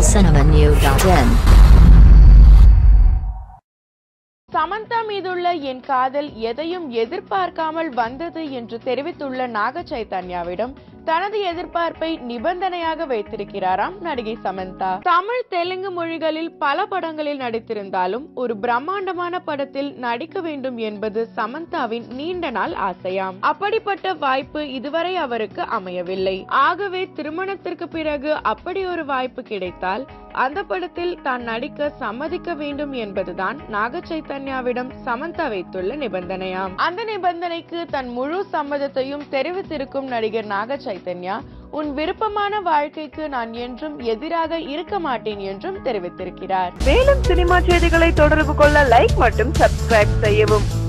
tamilcinemanew.in Samantha மீதுள்ள என் காதல் எதையும் எதிர்பார்க்காமல் வந்தது என்று தெரிவித்துள்ள நாக சைதன்யாவிடம் தனது எதிர்பார்ப்பை நிபந்தனையாக வைத்திருக்கிறாராம் நடிகை சமந்தா தமிழ் தெலுங்கு மொழிகளில் பல படங்களில் நடித்திருந்தாலும் ஒரு பிரம்மாண்டமான படத்தில் நடிக்க வேண்டும் என்பது சமந்தாவின் நீண்ட நாள் ஆசையாம் அப்படிப்பட்ட வாய்ப்பு இதுவரை அவருக்கு அமையவில்லை ஆகவே திருமணத்திற்கு பிறகு அப்படி ஒரு வாய்ப்பு கிடைத்தால் அந்த படத்தில் தான் நடிக்க சம்மதிக்க வேண்டும் என்பதுதான் நாக சைத்தன்யாவிடம் சமந்தா வைத்துள்ள நிபந்தனையாம் அந்த நிபந்தனைக்கு தன் முழு சம்மதத்தையும் தெரிவித்திருக்கும் நடிகர் நாக சைத்தன்யா உன் விருப்பமான வாழ்க்கைக்கு நான் என்றும் எதிராக இருக்க மாட்டேன் என்றும் தெரிவித்திருக்கிறார் மேலும் சினிமா செய்திகளை தொடர்பு கொள்ள லைக் மற்றும் சப்ஸ்கிரைப் செய்யவும்